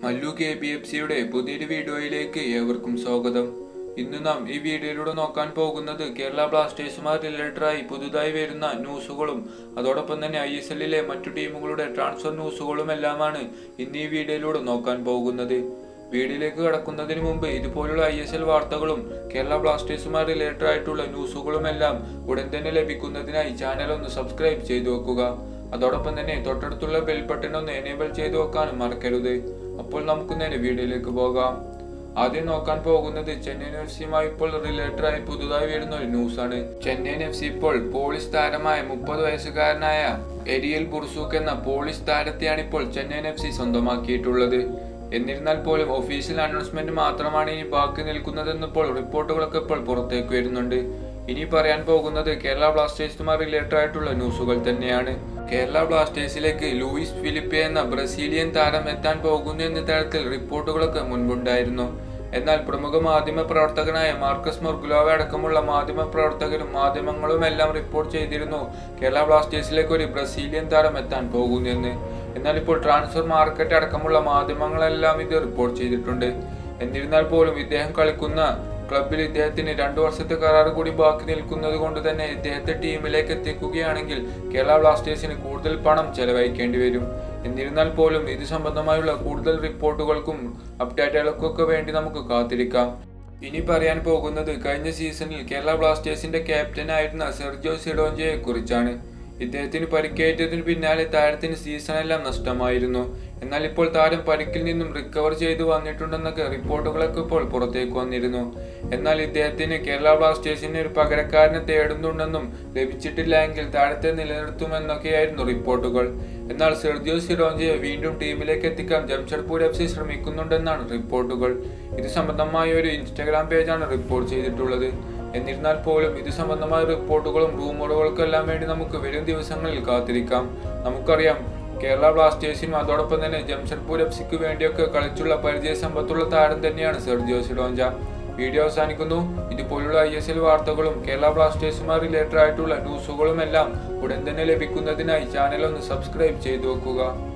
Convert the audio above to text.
Mallu K B F സിയുടെ പുതിയൊരു വീഡിയോയിലേക്ക് ഏവർക്കും സ്വാഗതം ഇന്ന് നാം ഈ വീഡിയോയിലൂടെ നോക്കാൻ പോകുന്നത് കേരള ബ്ലാസ്റ്റേഴ്സുമായി റിലേറ്റഡായി പുതുതായി വരുന്ന ന്യൂസുകളും അതോടൊപ്പം തന്നെ ഐ എസ് എല്ലിലെ മറ്റു ടീമുകളുടെ ട്രാൻസ്ഫർ ന്യൂസുകളും എല്ലാമാണ് ഇന്ന് ഈ വീഡിയോയിലൂടെ നോക്കാൻ പോകുന്നത് വീഡിയോയിലേക്ക് കടക്കുന്നതിന് മുമ്പ് ഇതുപോലുള്ള ഐ എസ് എൽ വാർത്തകളും കേരള ബ്ലാസ്റ്റേഴ്സുമായി റിലേറ്റഡ് ആയിട്ടുള്ള ന്യൂസുകളും എല്ലാം ഉടൻ തന്നെ ലഭിക്കുന്നതിനായി ചാനൽ ഒന്ന് സബ്സ്ക്രൈബ് ചെയ്തു വെക്കുക അതോടൊപ്പം തന്നെ തൊട്ടടുത്തുള്ള ബെൽ ബട്ടൺ ഒന്ന് എനേബിൾ ചെയ്തു വെക്കാനും മറക്കരുത് അപ്പോൾ നമുക്ക് നേരെ വീഡിയോയിലേക്ക് പോകാം ആദ്യം നോക്കാൻ പോകുന്നത് ചെന്നൈയിൻ എഫ് സിയുമായി ഇപ്പോൾ റിലേറ്റഡ് ആയി പുതുതായി വരുന്ന ഒരു ന്യൂസാണ് ചെന്നൈയിൻ എഫ് സി ഇപ്പോൾ പോളിഷ് താരമായ മുപ്പത് വയസ്സുകാരനായ എരിയൽ ബുർസൂക്ക് എന്ന പോളിഷ് താരത്തെയാണ് ഇപ്പോൾ ചെന്നൈയിൻ എഫ് സി സ്വന്തമാക്കിയിട്ടുള്ളത് എന്നിരുന്നാൽ പോലും ഒഫീഷ്യൽ അനൗൺസ്മെന്റ് മാത്രമാണ് ഇനി ബാക്കി നിൽക്കുന്നതെന്നിപ്പോൾ റിപ്പോർട്ടുകളൊക്കെ ഇപ്പോൾ പുറത്തേക്ക് വരുന്നുണ്ട് ഇനി പറയാൻ പോകുന്നത് കേരള ബ്ലാസ്റ്റേഴ്സുമായി റിലേറ്റഡ് ആയിട്ടുള്ള ന്യൂസുകൾ തന്നെയാണ് കേരള ബ്ലാസ്റ്റേഴ്സിലേക്ക് ലൂയിസ് ഫിലിപ്പെ എന്ന ബ്രസീലിയൻ താരം എത്താൻ പോകുന്നു എന്ന തരത്തിൽ റിപ്പോർട്ടുകളൊക്കെ മുൻപുണ്ടായിരുന്നു എന്നാൽ പ്രമുഖ മാധ്യമ പ്രവർത്തകനായ മാർക്കസ് മൊർഗുലോവ അടക്കമുള്ള മാധ്യമ പ്രവർത്തകരും മാധ്യമങ്ങളും എല്ലാം റിപ്പോർട്ട് ചെയ്തിരുന്നു കേരള ബ്ലാസ്റ്റേഴ്സിലേക്ക് ഒരു ബ്രസീലിയൻ താരം എത്താൻ പോകുന്നെന്ന് എന്നാൽ ഇപ്പോൾ ട്രാൻസ്ഫർ മാർക്കറ്റ് അടക്കമുള്ള മാധ്യമങ്ങളെല്ലാം ഇത് റിപ്പോർട്ട് ചെയ്തിട്ടുണ്ട് എന്നിരുന്നാൽ പോലും ഇദ്ദേഹം കളിക്കുന്ന ക്ലബിൽ ഇദ്ദേഹത്തിന് രണ്ടു വർഷത്തെ കരാർ കൂടി ബാക്കി നിൽക്കുന്നത് കൊണ്ട് തന്നെ ഇദ്ദേഹത്തെ ടീമിലേക്ക് എത്തിക്കുകയാണെങ്കിൽ കേരള ബ്ലാസ്റ്റേഴ്സിന് കൂടുതൽ പണം ചെലവഴിക്കേണ്ടി വരും എന്നിരുന്നാൽ പോലും ഇത് സംബന്ധമായുള്ള കൂടുതൽ റിപ്പോർട്ടുകൾക്കും അപ്ഡേറ്റുകൾക്കൊക്കെ വേണ്ടി നമുക്ക് കാത്തിരിക്കാം ഇനി പറയാൻ പോകുന്നത് കഴിഞ്ഞ സീസണിൽ കേരള ബ്ലാസ്റ്റേഴ്സിന്റെ ക്യാപ്റ്റനായിരുന്ന സെർജോ സിഡോഞ്ചയെ കുറിച്ചാണ് ഇദ്ദേഹത്തിന് പരിക്കേറ്റതിന് പിന്നാലെ താരത്തിന് സീസണെല്ലാം നഷ്ടമായിരുന്നു എന്നാൽ ഇപ്പോൾ താരം പരിക്കിൽ നിന്നും റിക്കവർ ചെയ്തു വന്നിട്ടുണ്ടെന്നൊക്കെ റിപ്പോർട്ടുകളൊക്കെ ഇപ്പോൾ പുറത്തേക്ക് വന്നിരുന്നു എന്നാൽ ഇദ്ദേഹത്തിന് കേരള ബ്ലാസ്റ്റേഴ്സിന് ഒരു പകരക്കാരനെ തേടുന്നുണ്ടെന്നും ലഭിച്ചിട്ടില്ല എങ്കിൽ താരത്തെ നിലനിർത്തുമെന്നൊക്കെയായിരുന്നു റിപ്പോർട്ടുകൾ എന്നാൽ സെർജിയോ സിറോഞ്ചയെ വീണ്ടും ടീമിലേക്ക് എത്തിക്കാൻ ജംഷഡ്പൂർ എഫ് സി ശ്രമിക്കുന്നുണ്ടെന്നാണ് റിപ്പോർട്ടുകൾ ഇത് സംബന്ധമായ ഒരു ഇൻസ്റ്റഗ്രാം പേജാണ് റിപ്പോർട്ട് ചെയ്തിട്ടുള്ളത് എന്നിരുന്നാൽ പോലും ഇത് സംബന്ധമായ റിപ്പോർട്ടുകളും റൂമറുകൾക്കെല്ലാം വേണ്ടി നമുക്ക് വരും ദിവസങ്ങളിൽ കാത്തിരിക്കാം നമുക്കറിയാം കേരള ബ്ലാസ്റ്റേഴ്സിനും അതോടൊപ്പം തന്നെ ജംഷഡ്പൂർ എഫ് സിക്ക് വേണ്ടിയൊക്കെ കളിച്ചുള്ള പരിചയ സമ്പത്തുള്ള താരം തന്നെയാണ് സെർജിയോ സിഡോഞ്ച വീഡിയോ അവസാനിക്കുന്നു ഇതുപോലുള്ള ഐ എസ് എൽ വാർത്തകളും കേരള ബ്ലാസ്റ്റേഴ്സുമായി റിലേറ്റഡ് ആയിട്ടുള്ള ന്യൂസുകളും എല്ലാം ഉടൻ തന്നെ ലഭിക്കുന്നതിനായി ചാനൽ ഒന്ന് സബ്സ്ക്രൈബ് ചെയ്തു വെക്കുക